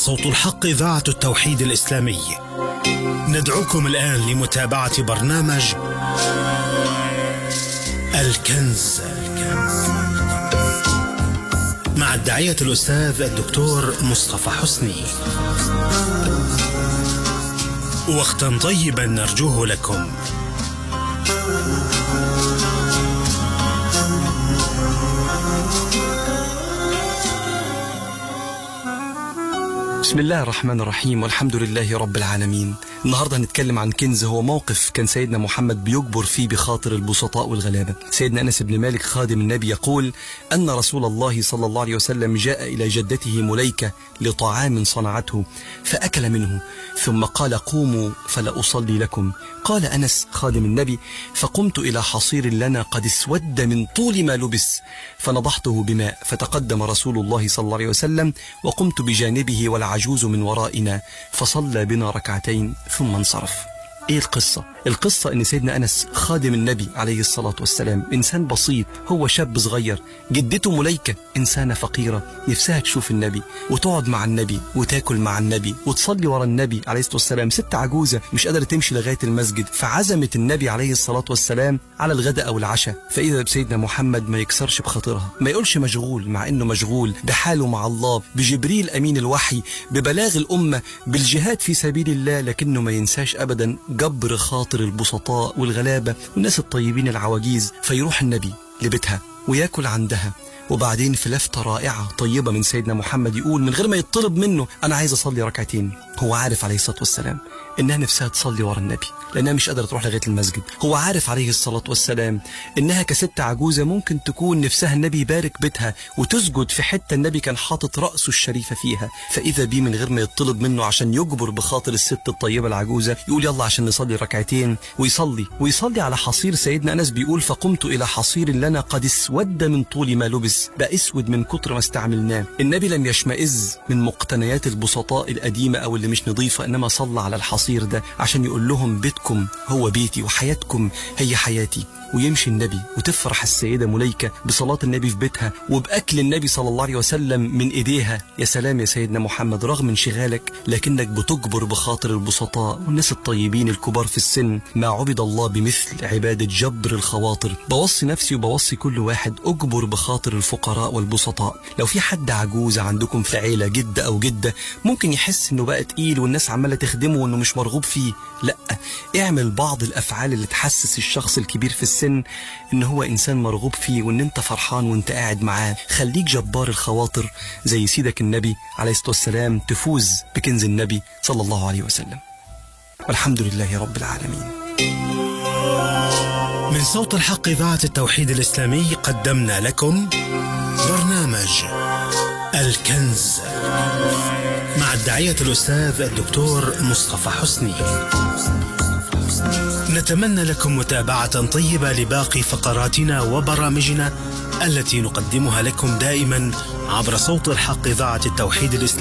صوت الحق إذاعة التوحيد الإسلامي ندعوكم الآن لمتابعة برنامج الكنز مع الداعية الأستاذ الدكتور مصطفى حسني وقتا طيبا نرجوه لكم بسم الله الرحمن الرحيم والحمد لله رب العالمين النهاردة هنتكلم عن كنز هو موقف كان سيدنا محمد بيجبر فيه بخاطر البسطاء والغلابة سيدنا أنس بن مالك خادم النبي يقول أن رسول الله صلى الله عليه وسلم جاء إلى جدته مليكة لطعام صنعته فأكل منه ثم قال قوموا فلا أصلي لكم قال أنس خادم النبي فقمت إلى حصير لنا قد اسود من طول ما لبس فنضحته بماء فتقدم رسول الله صلى الله عليه وسلم وقمت بجانبه والعجوز من ورائنا فصلى بنا ركعتين ثم انصرف ايه القصة؟ القصة ان سيدنا انس خادم النبي عليه الصلاة والسلام انسان بسيط هو شاب صغير جدته مليكة انسانة فقيرة نفسها تشوف النبي وتقعد مع النبي وتاكل مع النبي وتصلي ورا النبي عليه الصلاة والسلام ست عجوزة مش قادرة تمشي لغاية المسجد فعزمت النبي عليه الصلاة والسلام على الغداء او العشاء فاذا بسيدنا محمد ما يكسرش بخاطرها ما يقولش مشغول مع انه مشغول بحاله مع الله بجبريل امين الوحي ببلاغ الامة بالجهاد في سبيل الله لكنه ما ينساش ابدا جبر خاطر البسطاء والغلابة والناس الطيبين العواجيز فيروح النبي لبيتها وياكل عندها وبعدين في لفتة رائعة طيبة من سيدنا محمد يقول من غير ما يطلب منه أنا عايز أصلي ركعتين هو عارف عليه الصلاة والسلام إنها نفسها تصلي ورا النبي لأنها مش قادرة تروح لغاية المسجد هو عارف عليه الصلاة والسلام إنها كست عجوزة ممكن تكون نفسها النبي يبارك بيتها وتسجد في حتة النبي كان حاطط رأسه الشريفة فيها فإذا بيه من غير ما يطلب منه عشان يجبر بخاطر الست الطيبة العجوزة يقول يلا عشان نصلي ركعتين ويصلي ويصلي على حصير سيدنا أنس بيقول فقمت إلى حصير لنا قد اسود من طول ما لبس بقى اسود من كتر ما استعملناه النبي لم يشمئز من مقتنيات البسطاء القديمة أو اللي مش نظيفة إنما صلى على الحصير ده عشان يقول لهم بيتكم هو بيتي وحياتكم هي حياتي ويمشي النبي وتفرح السيدة مليكة بصلاة النبي في بيتها وبأكل النبي صلى الله عليه وسلم من إيديها يا سلام يا سيدنا محمد رغم انشغالك لكنك بتجبر بخاطر البسطاء والناس الطيبين الكبار في السن ما عبد الله بمثل عبادة جبر الخواطر بوصي نفسي وبوصي كل واحد أجبر بخاطر الفقراء والبسطاء لو في حد عجوز عندكم في عيلة جد أو جدة ممكن يحس إنه بقى تقيل والناس عمالة تخدمه وإنه مش مرغوب فيه لا اعمل بعض الأفعال اللي تحسس الشخص الكبير في السن السن ان هو انسان مرغوب فيه وان انت فرحان وانت قاعد معاه خليك جبار الخواطر زي سيدك النبي عليه الصلاه والسلام تفوز بكنز النبي صلى الله عليه وسلم والحمد لله رب العالمين من صوت الحق إذاعة التوحيد الإسلامي قدمنا لكم برنامج الكنز مع الداعية الأستاذ الدكتور مصطفى حسني نتمنى لكم متابعة طيبة لباقي فقراتنا وبرامجنا التي نقدمها لكم دائما عبر صوت الحق إذاعة التوحيد الإسلامي